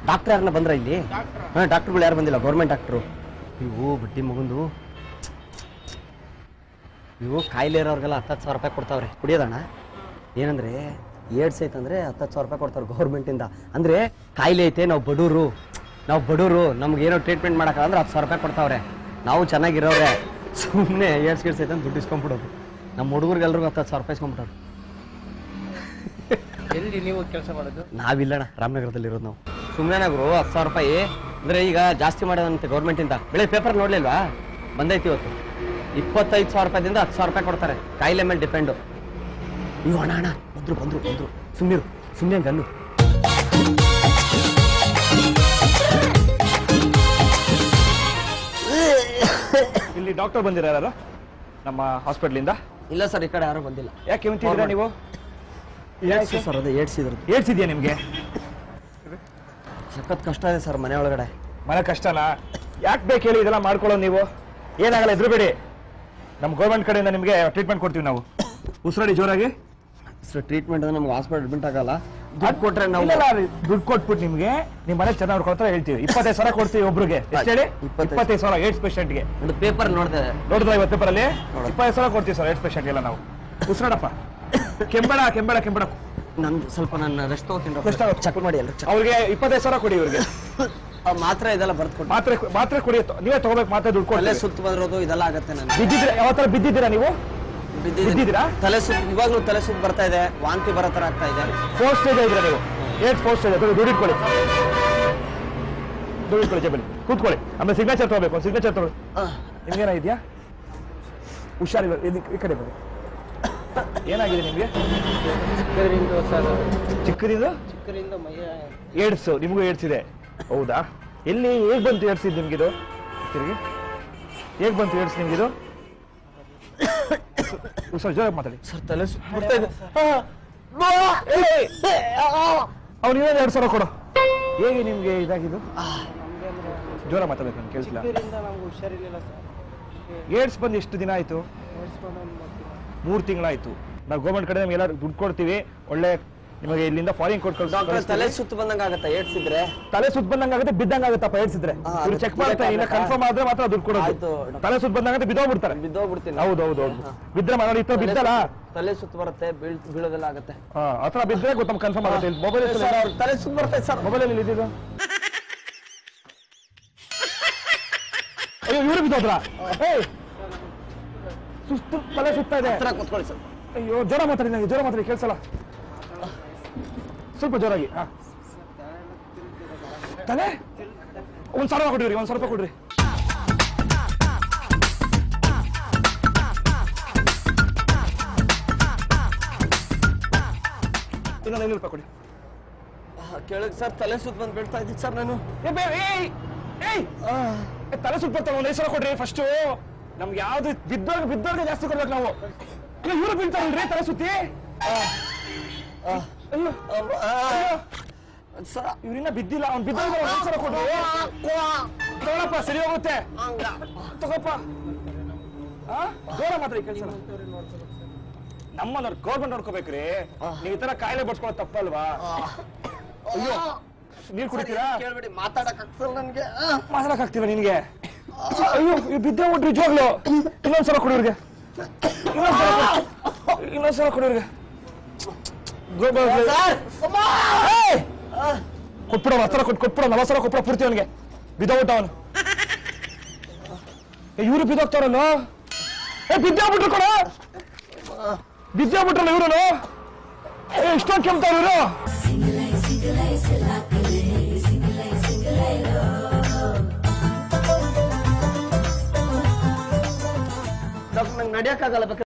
Doctor ಯಾರನ್ನ ಬಂದ್ರ ಇಲ್ಲಿ ಹಾಂ ಡಾಕ್ಟರ್ಗಳು ಯಾರು ಬಂದಿಲ್ಲ ಗೌರ್ಮೆಂಟ್ ಡಾಕ್ಟ್ರು ಇವು ಬಡ್ಡಿ ಮಗಂದು ಇವು ಕಾಯಿಲೆ ಇರೋರ್ಗೆಲ್ಲ ಹತ್ತತ್ತು ಸಾವಿರ ರೂಪಾಯಿ ಕೊಡ್ತಾವ್ರೆ ಕುಡಿಯೋದಣ್ಣ ಏನಂದ್ರೆ ಏಡ್ಸ್ ಐತಂದ್ರೆ ಹತ್ತತ್ತು ಸಾವಿರ ರೂಪಾಯಿ ಕೊಡ್ತಾರೆ ಗೌರ್ಮೆಂಟಿಂದ ಅಂದ್ರೆ ಕಾಯಿಲೆ ಐತೆ ನಾವು ಬಡವರು ನಾವು ಬಡವರು ನಮ್ಗೆ ಏನೋ ಟ್ರೀಟ್ಮೆಂಟ್ ಮಾಡೋಕ್ಕಂದ್ರೆ ಹತ್ತು ಸಾವಿರ ರೂಪಾಯಿ ಕೊಡ್ತಾವ್ರೆ ನಾವು ಚೆನ್ನಾಗಿರೋರೆ ಸುಮ್ಮನೆ ಏಡ್ಸ್ ಗಿಡ್ಸ್ ಐತೆ ಅಂತ ದುಡ್ಡು ಇಸ್ಕೊಂಡ್ಬಿಡೋದು ನಮ್ಮ ಹುಡುಗರಿಗೆಲ್ರಿಗೂ ಹತ್ತು ಸಾವಿರ ರೂಪಾಯಿ ಇಸ್ಕೊಂಡ್ಬಿಟ್ಟವ್ರು ಎಲ್ಲಿ ನೀವು ಕೆಲಸ ಮಾಡೋದು ನಾವಿಲ್ಲಣ್ಣ ರಾಮನಗರದಲ್ಲಿ ಇರೋದು ನಾವು ಸುಮ್ಮನೆ ಗುರು ಹತ್ತು ಸಾವಿರ ರೂಪಾಯಿ ಅಂದ್ರೆ ಈಗ ಜಾಸ್ತಿ ಮಾಡೋದಂತೆ ಗೌರ್ಮೆಂಟಿಂದ ಬೆಳೆ ಪೇಪರ್ ನೋಡ್ಲಿಲ್ವಾ ಬಂದೈತಿ ಇವತ್ತು ಇಪ್ಪತ್ತೈದು ಸಾವಿರ ರೂಪಾಯಿದಿಂದ ಹತ್ತು ಸಾವಿರ ರೂಪಾಯಿ ಕೊಡ್ತಾರೆ ಕಾಯಿಲೆ ಮೇಲೆ ಡಿಪೆಂಡು ಅಯ್ಯೋ ಅಣ್ಣ ಅಣ್ಣ ಬಂದ್ರು ಬಂದ್ರು ಬಂದ್ರು ಸುಮ್ಮನಿರು ಸುಮ್ಮನೆ ಗಲ್ಲು ಇಲ್ಲಿ ಡಾಕ್ಟರ್ ಬಂದಿರಾರ ನಮ್ಮ ಹಾಸ್ಪಿಟ್ಲಿಂದ ಇಲ್ಲ ಸರ್ ಈ ಕಡೆ ಯಾರು ಬಂದಿಲ್ಲ ಯಾಕೆ ಇವಂತಿದ್ದೀರಾ ನೀವು ಏಡ್ಸ್ ಸರ್ ಅದೇ ಏಡ್ಸ್ ಇದ್ರದ್ದು ಏಡ್ಸ್ ಇದೆಯಾ ನಿಮಗೆ ಸಖತ್ ಕಷ್ಟ ಇದೆ ಸರ್ ಮನೆ ಒಳಗಡೆ ಮನೆ ಕಷ್ಟನಾ ಯಾಕೆ ಬೇಕು ಹೇಳಿ ಇದೆಲ್ಲ ಮಾಡ್ಕೊಳ್ಳೋದು ನೀವು ಏನಾಗಲ್ಲ ಎದುರುಬೇಡಿ ನಮ್ಮ ಗೌರ್ಮೆಂಟ್ ಕಡೆಯಿಂದ ನಿಮಗೆ ಟ್ರೀಟ್ಮೆಂಟ್ ಕೊಡ್ತೀವಿ ನಾವು ಉಸಿರಾಡಿ ಜೋರಾಗಿ ಸರ್ ಟ್ರೀಟ್ಮೆಂಟ್ ಅಂದ್ರೆ ನಮ್ಗೆ ಹಾಸ್ಪಿಟಲ್ ಅಡ್ಮಿಟ್ ಆಗಲ್ಲ ದುಡ್ಡು ಕೊಟ್ರೆ ನಾವು ಇಲ್ಲ, ಇಲ್ಲ, ದುಡ್ಡು ಕೊಟ್ಬಿಟ್ಟು ನಿಮ್ಗೆ ನಿಮ್ಮ ಮನೆ ಚೆನ್ನಾಗಿ ನೋಡ್ಕೊಳ್ತಾರೆ ಹೇಳ್ತೀವಿ ಇಪ್ಪತ್ತೈದು ಸಾವಿರ ಕೊಡ್ತೀವಿ ಒಬ್ರಿಗೆ ಎಷ್ಟು ಹೇಳಿ ಇಪ್ಪತ್ತೈದು. ಇಪ್ಪತ್ತೈದು ಸಾವಿರ ಏಡ್ಸ್ ಪೇಷಂಟ್ಗೆ ಒಂದು ಪೇಪರ್ ನೋಡಿದೆ ನೋಡಿದ್ರ ಇವತ್ತು ಪೇಪರಲ್ಲಿ ಇಪ್ಪತ್ತೈದು ಸಾವಿರ ಕೊಡ್ತೀವಿ ಸರ್ ಏಡ್ಸ್ ಪೇಷಂಟ್ಗೆಲ್ಲ ನಾವು ಉಸಿರಾಡಪ್ಪ ಕೆಂಬೇಡ ಕೆಂಬೇಡ ಕೆಂಬೇಡ ನಂದು ಸ್ವಲ್ಪ ನನ್ನ ರೆಸ್ಟ್ ತಗೋತೀನಿ Rest ತಗೋ. ಚೆಕ್ ಮಾಡಿ ಎಲ್ಲ ಚೆಕ್ ಅವ್ರಿಗೆ ಇಪ್ಪತ್ತೈದು ಸಾವಿರ ಕೊಡಿ ಇವ್ರಿಗೆ ಮಾತ್ರ ಇದೆಲ್ಲ ಬರ್ದು ಕೊಟ್ಟು ಮಾತ್ರೆ ಮಾತ್ರೆ ಕೊಡಿ ನೀವೇ ತಗೋಬೇಕು ಮಾತ್ರೆ ದುಡ್ಡು ತಲೆ ಕೊಡಿ ಸುತ್ತು ಬಂದಿರೋದು ಇದೆಲ್ಲ ಆಗತ್ತೆ ನನಗೆ ಬಿದ್ದಿದ್ದೀರಾ ಯಾವ ಥರ ಬಿದ್ದಿದ್ದೀರಾ ನೀವು ಬಿದ್ದಿದ್ದೀನಿ. ಬಿದ್ದಿದ್ದೀರಾ? ತಲೆ ಸುತ್ತು ಇವಾಗ್ಲೂ ತಲೆ ಸುತ್ತು ಬರ್ತಾ ಇದೆ ವಾಂತಿ ಬರೋ ತರ ಆಗ್ತಾ ಇದೆ ಫೋರ್ ಸ್ಟೇಜ್ ಇದ್ದೀರಾ ನೀವು ಏಟ್ ಫೋರ್ ಸ್ಟೇಜ್ ದುಡ್ಡು ಇಟ್ಕೊಳ್ಳಿ ದುಡ್ಡು ಇಟ್ಕೊಳ್ಳಿ ಜೇಬಲ್ಲಿ ಕೂತ್ಕೊಳ್ಳಿ ಆಮೇಲೆ ಸಿಗ್ನೇಚರ್ ತಗೋಬೇಕು ಸಿಗ್ನೇಚರ್ ತಗೊಳ್ಳಿ ನಿಮ್ಗೇನ ಇದೆಯಾ ಹುಷಾರಿಲ್ಲ ಇಲ್ಲಿ ಈ ಕಡೆ ಬನ್ನಿ ಏನಾಗಿದೆ ನಿಮಗೆ ಚಿಕ್ಕದರಿಂದ ಸರ್ ಚಿಕ್ಕದಿಂದ ಚಿಕ್ಕದರಿಂದ ಮೈಯ ಏಡ್ಸ್ ನಿಮಗೂ ಏಡ್ಸ್ ಇದೆ ಹೌದಾ ಎಲ್ಲಿ ಹೇಗ್ ಬಂತು ಏಡ್ಸ್ ಇದು ನಿಮ್ಗಿದು ತಿರುಗಿ ಹೇಗ್ ಬಂತು ಏಡ್ಸ್ ನಿಮ್ಗಿದು ಸರ್ ಜೋರಾಗಿ ಮಾತಾಡಿ ಸರ್ ತಲೆ ಸುತ್ತು ಬರ್ತಾ ಇದೆ ಅವ್ನು ಇನ್ನೊಂದು ಎರಡು ಸಾವಿರ ಕೊಡು ಹೇಗೆ ನಿಮ್ಗೆ ಇದಾಗಿದ್ದು ಜೋರ ಮಾತಾಡ್ಬೇಕು ನಾನು ಕೇಳಿಸಿಲ್ಲ ಚಿಕ್ಕದರಿಂದ ನಮ್ಗೆ ಹುಷಾರಿರ್ಲಿಲ್ಲ ಸರ್ ಏಡ್ಸ್ ಬಂದು ಎಷ್ಟು ದಿನ ಆಯ್ತು ಓಡಿಸ್ಕೊಂಡು ಒಂದು ಮೂರು ತಿಂಗಳಾಯ್ತು ನಾವು ಗೌರ್ಮೆಂಟ್ ಕಡೆ ನಮ್ಗೆ ಎಲ್ಲರೂ ದುಡ್ಡು ಕೊಡ್ತೀವಿ ಒಳ್ಳೆ ನಿಮಗೆ ಇಲ್ಲಿಂದ ಫಾರಿನ್ ಕೊಟ್ಟು ಡಾಕ್ಟರ್ ತಲೆ ಸುತ್ತು ಬಂದಂಗ ಆಗತ್ತ ಏಡ್ಸಿದ್ರೆ ತಲೆ ಸುತ್ತ ಬಂದಂಗ ಆಗುತ್ತೆ ಬಿದ್ದಂಗ ಆಗುತ್ತಪ್ಪ ಏಡ್ಸಿದ್ರೆ ಹಾ, ಇವ್ರು ಅದು ಚೆಕ್ ಮಾಡ್ತಾರೆ ಇಲ್ಲ ಬಿದ್ದಕ್ಕೆ ಕನ್ಫರ್ಮ್ ಆದ್ರೆ ಮಾತ್ರ ದುಡ್ಡು ಕೊಡೋದು ಆಯ್ತು, ಡಾಕ್ಟರ್. ತಲೆ ಸುತ್ತ ಬಂದಂಗ ಬಿದ್ದೋಗ್ಬಿಡ್ತಾರೆ ಬಿದ್ದೋಗ್ಬಿಡ್ತೀನಿ ಹೌದು ಹೌದು ಹೌದು ಬಿದ್ರೆ ಮನೆ ಇತ್ತು ತಲೆ ಬಿದ್ದಲ್ಲ ಸುತ್ತು- ತಲೆ ಸುತ್ತು ಬರುತ್ತೆ ಬೀಳ್ ಬೀಳೋದೆಲ್ಲ ಆಗತ್ತೆ ಹಾ ಹತ್ರ ಬಿದ್ರೆ ಗೊತ್ತಮ್ಮ ಕನ್ಫರ್ಮ್ ಆಗುತ್ತೆ ಮೊಬೈಲ್ ಸರ್ ಅವ್ರ ತಲೆ ಸುತ್ತು ಬರ್ತಾ ಇದೆ ಸರ್ ಮೊಬೈಲ್ ಅಲ್ಲಿ ಇದ್ದಿದ್ದು ಅಯ್ಯೋ ಇವರು ಬಿದ್ದೋದ್ರ ಏಯ್ ಸುಸ್ತು ತಲೆ ಸುತ್ತಾ ಇದೆ ಹತ್ರ ಕೂತ್ಕೊಳ್ಳಿ ಸರ್ ಅಯ್ಯೋ ಜ್ವರ ಮಾತಾಡಿ ನನಗೆ ಜ್ವರ ಮಾತಾಡಿ ಕೇಳಿಸಲ್ಲ ಸ್ವಲ್ಪ ಜೋರಾಗಿ ಹಾ ತಲೆ ಒಂದ್ ಸಾವಿರ ಕೊಡ್ರಿ ಒಂದ್ ಸಾವಿರ ರೂಪಾಯಿ ಕೊಡ್ರಿ ಇನ್ನೊಂದು ಐನೂರು ರೂಪಾಯಿ ಕೊಡಿ ಕೇಳಕ್ ಸರ್ ತಲೆ ಸುತ್ತು ಬಂದು ಬೀಳ್ತಾ ಇದ್ದೀನಿ ಸರ್ ನಾನು ಏ ಬೇ ಏಯ್ ಏಯ್ ಏ, ತಲೆ ಸುತ್ತ ಬರ್ತಾವ ಒಂದು ಐದು ಸಾವಿರ ಕೊಡ್ರಿ ಫಸ್ಟು ನಮ್ಗೆ ಯಾವ್ದು ಬಿದ್ದೋರ್ಗೆ ಬಿದ್ದೋರ್ಗೆ ಜಾಸ್ತಿ ಕೊಡ್ಬೇಕು ನಾವು ಇಲ್ಲ ಇವ್ರು ಬೀಳ್ತಾವಲ್ರಿ ತಲೆ ಸುತ್ತಿ ಅಯ್ಯೋ ಅಯ್ಯೋ. ಸರ್ ಇವ್ರಿನ್ನ ಬಿದ್ದಿಲ್ಲ ಅವ್ನು ಬಿದ್ದೋರ್ಗೆ ಒಂದು ಐದು ಸಾವಿರ ಕೊಡು ತಗೊಳಪ್ಪ ಸರಿ ಹೋಗುತ್ತೆ ತಗೋಪ್ಪ ಆ? ಜೋರ ಮಾತ್ರ ಕೆಲಸ ನಮ್ಮನ್ನ ಗೌರ್ಮೆಂಟ್ ನೋಡ್ಕೋಬೇಕ್ರಿ ನೀವು ಈ ತರ ಕಾಯಿಲೆ ಬಡ್ಸ್ಕೊಳ್ಳೋದು ತಪ್ಪಲ್ವಾ ಅಯ್ಯೋ ನೀರ್ ಕುಡಿತೀರಾ ಕೇಳ್ಬೇಡಿ ಮಾತಾಡಕ್ ಆಗ್ತಲ್ಲ ನನ್ಗೆ ಮಾತಾಡಕ್ ಆಗ್ತಿಲ್ಲ ನಿನ್ಗೆ ಅಯ್ಯೋ ಇವ್ ಬಿದ್ದೆ ಬಿಟ್ರಿ ನಿಜವಾಗ್ಲು ಇನ್ನೊಂದ್ಸಲ ಕೊಡಿ ಇವ್ರಿಗೆ ಇನ್ನೊಂದ್ಸಲ ಕೊಡಿ. ಇನ್ನೊಂದ್ಸಲ ಕೊಡಿ ಇವ್ರಿಗೆ ಕೊಟ್ಬಿಡೋ ಹತ್ರ ಕೊಟ್ಟು ಕೊಟ್ಬಿಡೋ ನಲವತ್ತು ಸಾವಿರ ಕೊಟ್ಬಿಡೋ ಪೂರ್ತಿ ಅವನಿಗೆ ಬಿದ್ದೋಗ್ಬಿಟ್ಟ ಅವನು ಇವ್ರು ಬಿದ್ದೋಗ್ತಾರಲ್ಲ ಏ ಬಿದ್ದೋಗ್ಬಿಟ್ರು ಕೊಡ ಬಿದ್ದೋಗ್ಬಿಟ್ರಲ್ಲ ಇವ್ರು ಏ ಇಷ್ಟೊಂದು ಕೆಮ್ತಾರ ಇವರು ಡಾಕ್ಟರ್ ನಂಗೆ ನಡೆಯಕ್ಕಾಗಲ್ಲ ಬೇಕಾದ್ರೆ